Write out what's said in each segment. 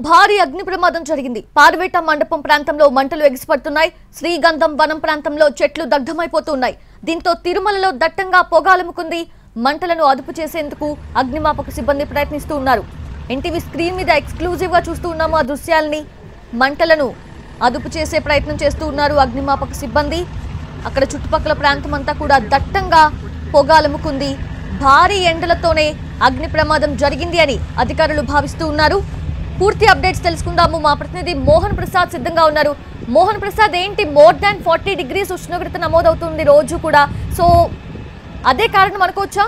భారీ అగ్ని ప్రమాదం జరిగింది పార్వేట మండపం ప్రాంతంలో మంటలు ఎగిసిపడుతున్నాయి శ్రీగంధం వనం ప్రాంతంలో చెట్లు దగ్ధమైపోతున్నాయి దీంతో తిరుమలలో దట్టంగా పొగాలముకుంది మంటలను అదుపు చేసేందుకు అగ్నిమాపక సిబ్బంది ప్రయత్నిస్తూ ఉన్నారు ఎన్టీవీ స్క్రీన్ మీద ఎక్స్క్లూజివ్ గా చూస్తూ ఉన్నాము ఆ దృశ్యాలని మంటలను అదుపు చేసే ప్రయత్నం చేస్తూ ఉన్నారు అగ్నిమాపక సిబ్బంది అక్కడ చుట్టుపక్కల ప్రాంతం అంతా కూడా దట్టంగా పొగాలముకుంది భారీ ఎండలతోనే అగ్ని ప్రమాదం జరిగింది అని అధికారులు భావిస్తూ ఉన్నారు పూర్తి అప్డేట్స్ తెలుసుకుందాము మా ప్రతినిధి మోహన్ ప్రసాద్ సిద్ధంగా ఉన్నారు మోహన్ ప్రసాద్ ఏంటి మోర్ దాన్ ఫార్టీ డిగ్రీస్ ఉష్ణోగ్రత నమోదవుతుంది రోజు కూడా సో అదే కారణం అనుకోవచ్చా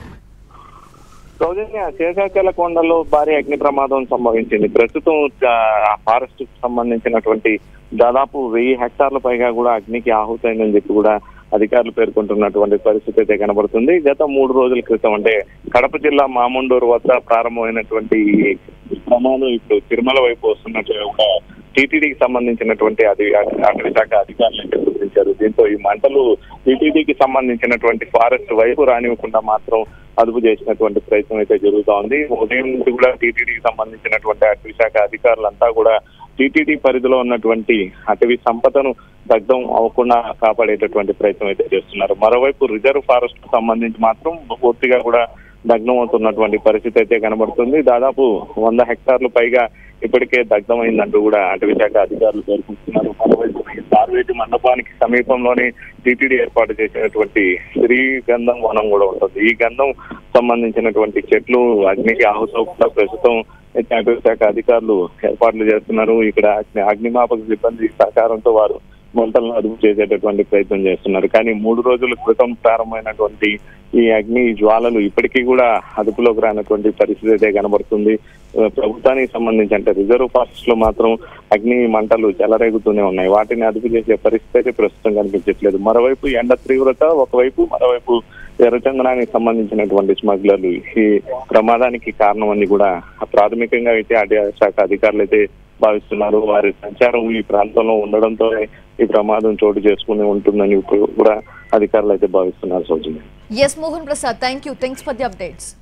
సౌజన్య శేషాచల కొండలో భారీ అగ్ని ప్రమాదం సంభవించింది ప్రస్తుతం ఆ ఫారెస్ట్ కు సంబంధించినటువంటి దాదాపు వెయ్యి హెక్టార్ల పైగా కూడా అగ్నికి ఆహుతైందని చెప్పి కూడా అధికారులు పేర్కొంటున్నటువంటి పరిస్థితి అయితే కనబడుతుంది గత మూడు రోజుల క్రితం అంటే కడప జిల్లా మాముండూరు వద్ద ప్రారంభమైనటువంటి ఈ ప్రమాదం ఇప్పుడు తిరుమల వైపు వస్తున్నట్టుగా కూడా టీటీడీకి సంబంధించినటువంటి అది అటవీ శాఖ అధికారులు అయితే గుర్తించారు దీంతో ఈ మంటలు టీటీడీకి సంబంధించినటువంటి ఫారెస్ట్ వైపు రానివ్వకుండా మాత్రం అదుపు చేసినటువంటి ప్రయత్నం అయితే జరుగుతా ఉంది ఉదయం నుంచి కూడా టీటీడీకి సంబంధించినటువంటి అటవీ శాఖ అధికారులంతా కూడా టీటీడీ పరిధిలో ఉన్నటువంటి అటవీ సంపదను దగ్ధం అవ్వకుండా కాపాడేటటువంటి ప్రయత్నం అయితే చేస్తున్నారు మరోవైపు రిజర్వ్ ఫారెస్ట్ కు సంబంధించి మాత్రం పూర్తిగా కూడా దగ్ధం అవుతున్నటువంటి పరిస్థితి అయితే కనబడుతుంది దాదాపు వంద హెక్టార్లు పైగా ఇప్పటికే దగ్ధమైందంటూ కూడా అటవీ శాఖ అధికారులు పేర్కొంటున్నారు మరోవైపు ఈ సార్వేటి మండపానికి సమీపంలోనే టీటీడీ ఏర్పాటు చేసినటువంటి శ్రీగంధం వనం కూడా ఉంటుంది ఈ గంధం సంబంధించినటువంటి చెట్లు అగ్నికి ఆహుతకుండా ప్రస్తుతం అయితే అటవీ శాఖ అధికారులు ఏర్పాట్లు చేస్తున్నారు ఇక్కడ అగ్ని- అగ్నిమాపక సిబ్బంది సహకారంతో వారు మంటలను అదుపు చేసేటటువంటి ప్రయత్నం చేస్తున్నారు కానీ మూడు రోజుల క్రితం ప్రారంభమైనటువంటి ఈ అగ్ని జ్వాలలు ఇప్పటికీ కూడా అదుపులోకి రానటువంటి పరిస్థితి అయితే కనబడుతుంది ఆ, ప్రభుత్వానికి సంబంధించి అంటే రిజర్వ్ ఫారెస్ట్ లో మాత్రం అగ్ని మంటలు చెలరేగుతూనే ఉన్నాయి వాటిని అదుపు చేసే పరిస్థితి అయితే ప్రస్తుతం కనిపించట్లేదు మరోవైపు ఎండ తీవ్రత ఒకవైపు మరోవైపు ఎర్రచందనానికి సంబంధించినటువంటి స్మగ్లర్లు ఈ ప్రమాదానికి కారణం అని కూడా ప్రాథమికంగా అయితే అటవీ శాఖ అధికారులు అయితే భావిస్తున్నారు వారి సంచారం ఈ ప్రాంతంలో ఉండడంతో ఈ ప్రమాదం చోటు చేసుకుని ఉంటుందని ఇప్పుడు కూడా అధికారులు అయితే భావిస్తున్నారు సౌజన్య S Mohan Prasad thank you thanks for the updates